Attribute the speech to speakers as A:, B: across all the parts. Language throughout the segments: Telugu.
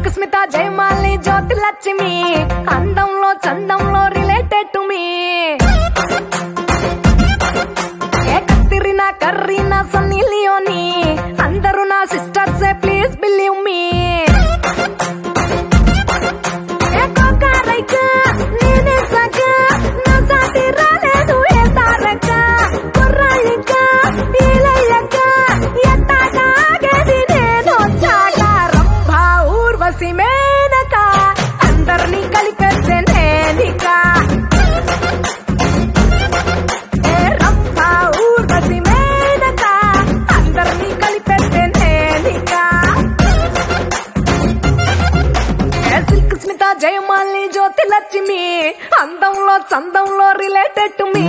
A: సిల్క్ స్మిత జయమాలి జ్యోతి లక్ష్మి అందంలో చందంలో రిలేటెడ్ టు మీ ఏ కత్తిరినా కర్రీనా సన్నీ లియోని అందరూ నా సిస్టర్సే ప్లీజ్ బిలీవ్ మీ ఏ కోకారైక నేనే సగ నా సాటి రాలేదు ఏ తారక కుర్రాళ్ళిక ఈలయ్యక ఎట్టాగాగేది నేను వచ్చాక రంభ ఊర్వశి మేనక అందరినీ కలిపేస్తే నేనిక ఏ రంభ ఊర్వశి మేనక అందరినీ కలిపేస్తే నేనిక ఏ సిల్క్ స్మిత జయమాలి జ్యోతి లక్ష్మి అందంలో చందంలో రిలేటెడ్ టు మీ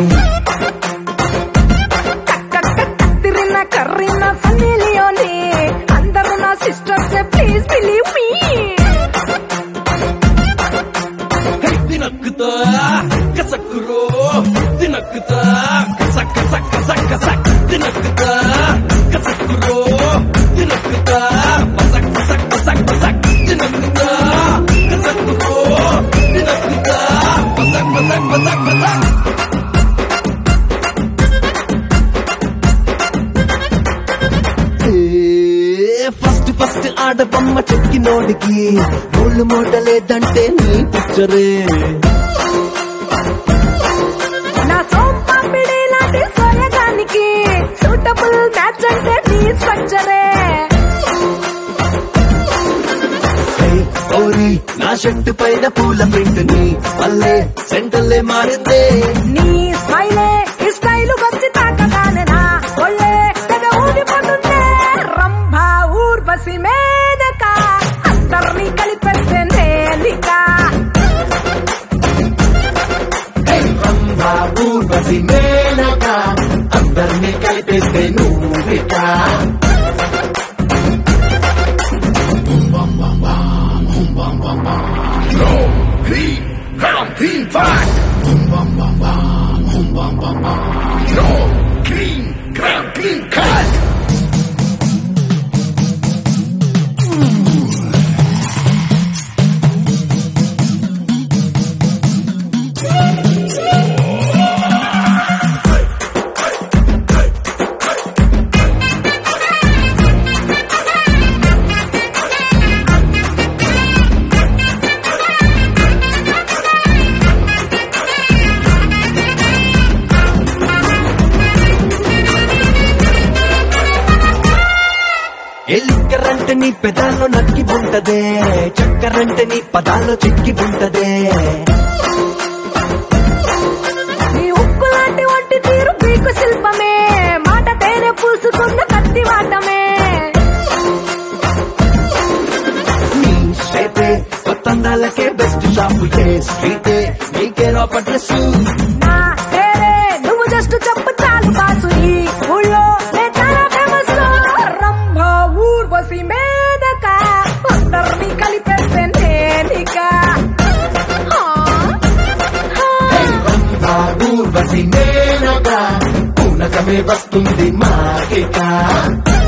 A: కత్తిరిన కర్రీన సన్నీలియోని అందరూ నా సిస్టర్స్ ప్లీజ్ బిలీవ్ మీ
B: తినక్కుతా కసక్కురో తినక్కుతా కస కస కస కస తినక్కుతా కసక్కురో తినక్కుతా పస పస పస పస తినక్కుతా కసక్కురో తినక్కుతా పస పస పస పస ఫస్ట్ ఫస్ట్ ఆడబొమ్మ చెక్కినోడికి ఒళ్ళు మూట లేదంటే నీ పిక్చరే
A: నా సోంపాపిడి లాంటి సోయగానికి సూటబుల్ మ్యాచ్ అంటే నీ స్ట్రక్చరే
B: ఏయ్, ఓరి నా షర్టు పైన పూల ప్రింట్ ని వల్లే సెంటర్లే మారిందే
A: నీ స్మైలే ఈ స్టైల్ వచ్చి తాకగానే నా ఒళ్ళే తెగ ఊగిపోతుంటే రంభ ఊర్వశి మేనక అందరినీ కలిపేస్తే నేలిక
B: రంభా ఊర్వశి మేనక అందరినీ కలిపేస్తే నువ్విక
C: Clean, come clean fast. Boom bam bam bam, boom bam bam bam. No, clean, come clean cut.
B: ఎలిక్కరంటే నీ పెదాల్లో నక్కి ఉంటదే చక్కరంటే నీ పదాల్లో చిక్కి ఉంటదే
A: నీ ఉప్పు లాంటి వంటి తీరు పీకు శిల్పమే మాట తేనె పూసుకున్న కత్తి వాటమే
B: నీ స్టైపే కొత్తందాలకే బెస్ట్ షాపు ఏ స్ట్రీటే నీకే రాప డ్రెస్
A: నా పేరే నువ్వు జస్ట్ చెప్పు చాలు బాసు ఈ ఊళ్ళో నే చాలా ఫేమస్ రంభ ఊర్వశి మేనక అందరినీ కలిపేస్తే నేనిక హా, హా.
B: ఊర్వశి మేనక పూనకమే వస్తుంది మాకిక